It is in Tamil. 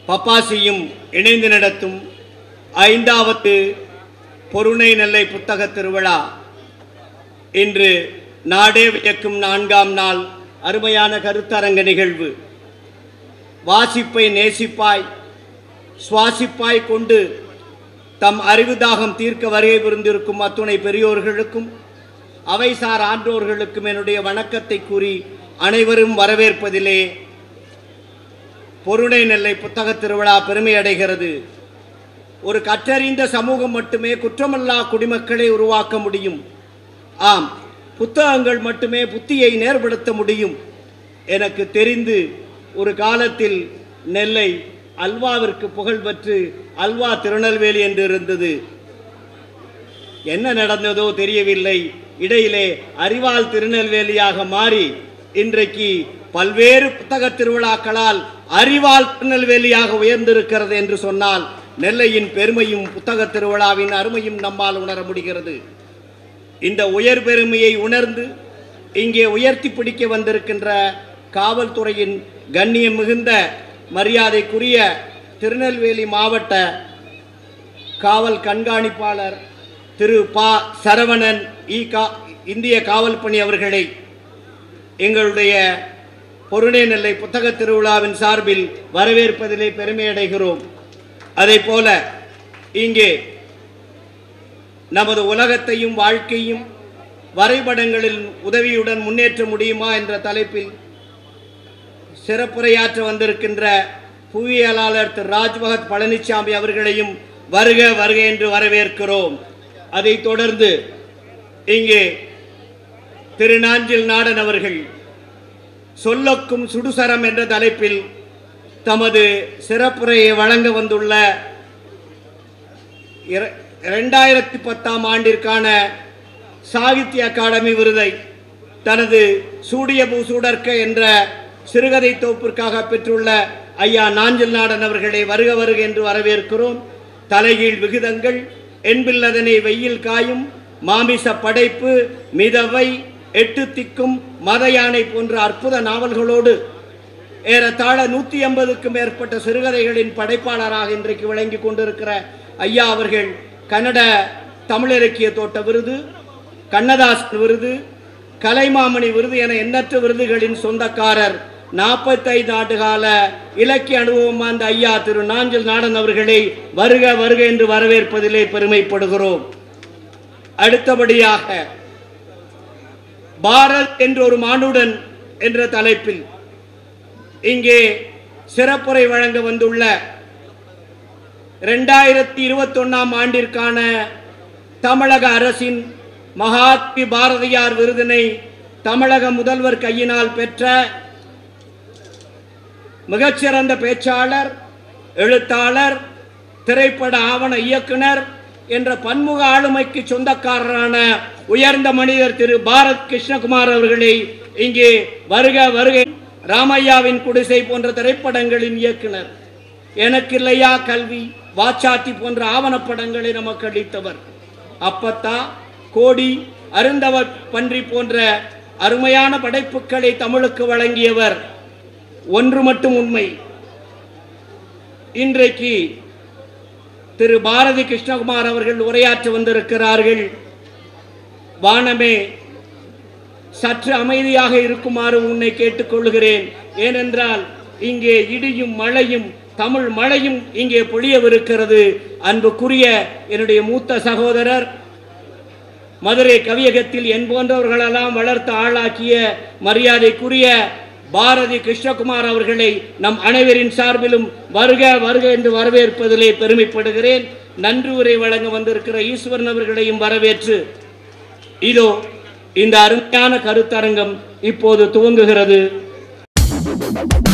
பப்பாசியும் இணைந்து நடத்தும் ஐந்தாவது பொருணை நெல்லை புத்தக திருவிழா இன்று நாடே வியக்கும் நான்காம் நாள் அருமையான கருத்தரங்க நிகழ்வு வாசிப்பை நேசிப்பாய் சுவாசிப்பாய் கொண்டு தம் அறிவுதாகம் தீர்க்க வருகை புரிந்திருக்கும் அத்துணை பெரியோர்களுக்கும் அவைசார் ஆன்றோர்களுக்கும் என்னுடைய வணக்கத்தை கூறி அனைவரும் வரவேற்பதிலே பொருணை நெல்லை புத்தக திருவிழா பெருமை அடைகிறது ஒரு கற்றறிந்த சமூகம் மட்டுமே குற்றமல்லா குடிமக்களை உருவாக்க முடியும் ஆம் புத்தகங்கள் மட்டுமே புத்தியை நேர்படுத்த முடியும் எனக்கு தெரிந்து ஒரு காலத்தில் நெல்லை அல்வாவிற்கு புகழ் பெற்று அல்வா திருநெல்வேலி என்று இருந்தது என்ன நடந்ததோ தெரியவில்லை இடையிலே அறிவால் திருநெல்வேலியாக மாறி இன்றைக்கு பல்வேறு புத்தக திருவிழாக்களால் அறிவால் திருநெல்வேலியாக உயர்ந்திருக்கிறது என்று சொன்னால் நெல்லையின் பெருமையும் புத்தக திருவிழாவின் அருமையும் நம்மால் உணர முடிகிறது இந்த உயர் பெருமையை உணர்ந்து இங்கே உயர்த்தி பிடிக்க வந்திருக்கின்ற காவல்துறையின் கண்ணியம் மிகுந்த மரியாதைக்குரிய திருநெல்வேலி மாவட்ட காவல் கண்காணிப்பாளர் திரு பா சரவணன் இ கா இந்திய காவல் பணி அவர்களை எங்களுடைய பொருணை நெல்லை புத்தக திருவிழாவின் சார்பில் வரவேற்பதிலே பெருமையடைகிறோம் அதே போல இங்கே நமது உலகத்தையும் வாழ்க்கையும் வரைபடங்களில் உதவியுடன் முன்னேற்ற முடியுமா என்ற தலைப்பில் சிறப்புரையாற்ற வந்திருக்கின்ற புவியியலாளர் திரு ராஜ்பகத் பழனிசாமி அவர்களையும் வருக வருக என்று வரவேற்கிறோம் அதைத் தொடர்ந்து இங்கே திரு நாஞ்சில் நாடன் அவர்கள் சொல்லக்கும் சுடுசரம் என்ற தலைப்பில் தமது சிறப்புரையை வழங்க வந்துள்ள இர- இரண்டாயிரத்தி பத்தாம் ஆண்டிற்கான சாகித்ய அகாடமி விருதை தனது சூடிய பூசூடர்க்க என்ற சிறுகதை தொகுப்பிற்காக பெற்றுள்ள ஐயா நாஞ்சில் நாடன் அவர்களை வருக வருக என்று வரவேற்கிறோம் தலைகீழ் விகிதங்கள் என்பில்லதனை வெயில் காயும் மாமிச படைப்பு மிதவை எட்டு திக்கும் மத யானை போன்ற அற்புத நாவல்களோடு ஏறத்தாழ நூற்றி ஐம்பதுக்கும் மேற்பட்ட சிறுகதைகளின் படைப்பாளராக இன்றைக்கு விளங்கி கொண்டிருக்கிற ஐயா அவர்கள் கன்னட தமிழிலக்கிய தோட்ட விருது கண்ணதாசன் விருது கலைமாமணி விருது என எண்ணற்ற விருதுகளின் சொந்தக்காரர் நாற்பத்தைந்து ஆண்டுகால இலக்கிய அனுபவம் அந்த ஐயா திரு நாஞ்சில் நாடன் அவர்களை வருக வருக என்று வரவேற்பதிலே பெருமைப்படுகிறோம் அடுத்தபடியாக பாரத் என்ற ஒரு மானுடன் என்ற தலைப்பில் இங்கே சிறப்புரை வழங்க வந்துள்ள ரெண்டாயிரத்தி இருபத்தொன்னாம் ஆண்டிற்கான தமிழக அரசின் மகாத்மி பாரதியார் விருதினை தமிழக முதல்வர் கையினால் பெற்ற மிகச்சிறந்த பேச்சாளர் எழுத்தாளர் திரைப்பட ஆவண இயக்குனர் என்ற பன்முக ஆளுமைக்கு சொந்தக்காரரான உயர்ந்த மனிதர் திரு பாரத் கிருஷ்ணகுமார் அவர்களை இங்கே வருக வருகை ராமையாவின் குடிசை போன்ற திரைப்படங்களின் இயக்குனர் எனக்கில்லையா கல்வி வாச்சாத்தி போன்ற ஆவணப்படங்களை நமக்கு அளித்தவர் அப்பத்தா கோடி அருந்தவ பன்றி போன்ற அருமையான படைப்புகளை தமிழுக்கு வழங்கியவர் ஒன்று மட்டும் உண்மை இன்றைக்கு திரு பாரதி கிருஷ்ணகுமார் அவர்கள் உரையாற்ற வந்திருக்கிறார்கள் வானமே சற்று அமைதியாக இருக்குமாறு உன்னை கேட்டுக்கொள்கிறேன் ஏனென்றால் இங்கே இடியும் மழையும் தமிழ் மழையும் இங்கே பொழியவிருக்கிறது அன்புக்குரிய என்னுடைய மூத்த சகோதரர் மதுரை கவியகத்தில் என் போன்றவர்களெல்லாம் வளர்த்து ஆளாக்கிய மரியாதைக்குரிய பாரதி கிருஷ்ணகுமார் அவர்களை நம் அனைவரின் சார்பிலும் வருக வருக என்று வரவேற்பதிலே பெருமைப்படுகிறேன் நன்றி உரை வழங்க வந்திருக்கிற ஈஸ்வரன் அவர்களையும் வரவேற்று இதோ இந்த அருமையான கருத்தரங்கம் இப்போது துவங்குகிறது